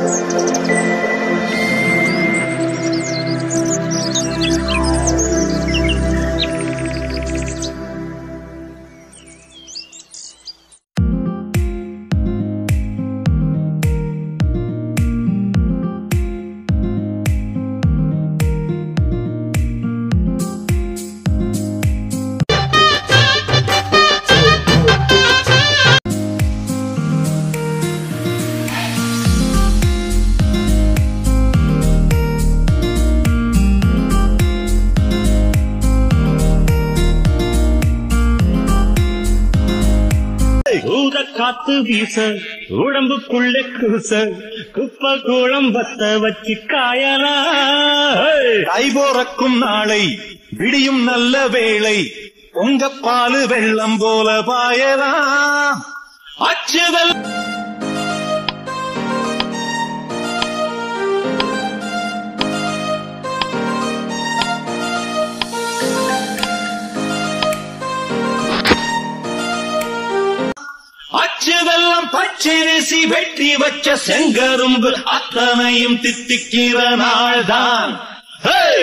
ஊத காத்து வீச உடம்புக்குள்ளே கூச குப்ப கூளம் வத்த வச்சு காயலா கை போறக்கும் நாளை விடியும் நல்ல வேளை உங்க பாலு வெள்ளம் போல பாயலாம் அச்சுதல் அச்சு வெள்ளம் பச்சரிசி வெட்டி வச்ச செங்கரும்பு அத்தனையும் தித்திக்கிற நாள்தான் Hey!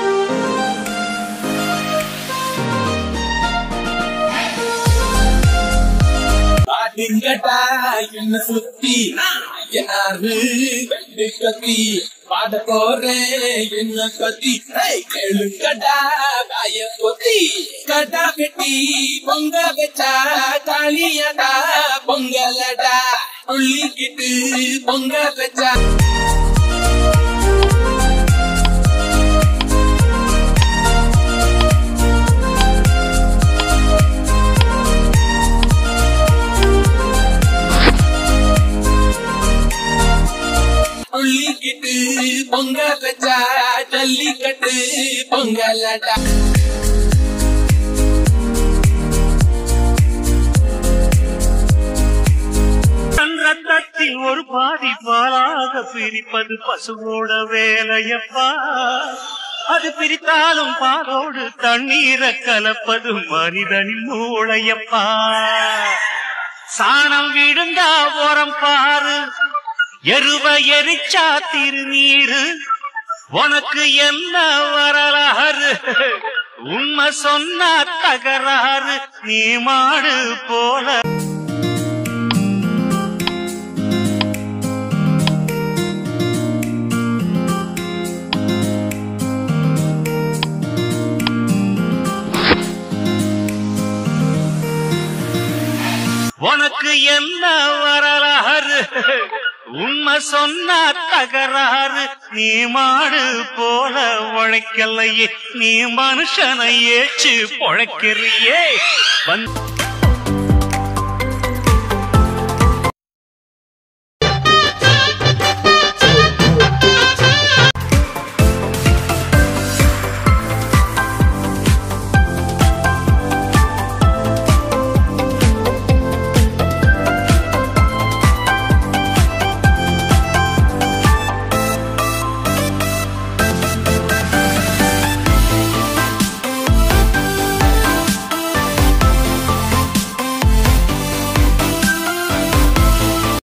பாட்டுங்கட்டா என்ன சுத்தி யாரு வெள்ளி கத்தி பாட போறேன் என்ன கத்தி ஏய், கேளுங்கடா காய கொத்தி கடா கட்டி பொங்க வச்சா காளியடா பொங்கலடா துள்ளிக்கிட்டு பொங்க வச்சா துள்ளிக்கிட்டு பொங்க வச்சா ஜல்லிக்கட்டு பொங்கலடா ரத்தத்தில் ஒரு பாதி பாலாக பிரிப்பது பசுவோட வேலையப்பா அது பிரித்தாலும் பாலோடு தண்ணீரை கலப்பது மனிதனின் மூளையப்பா சாணம் விழுந்தா ஓரம் பாரு எருவ எரிச்சா திருநீரு உனக்கு என்ன வரலாறு உண்மை சொன்னா தகராறு நீ மாடு போல உனக்கு என்ன வரலாறு உண்மை சொன்னா தகராறு நீ மாடு போல உழைக்கலையே நீ மனுஷனை ஏச்சு பொழைக்கிறியே வந்து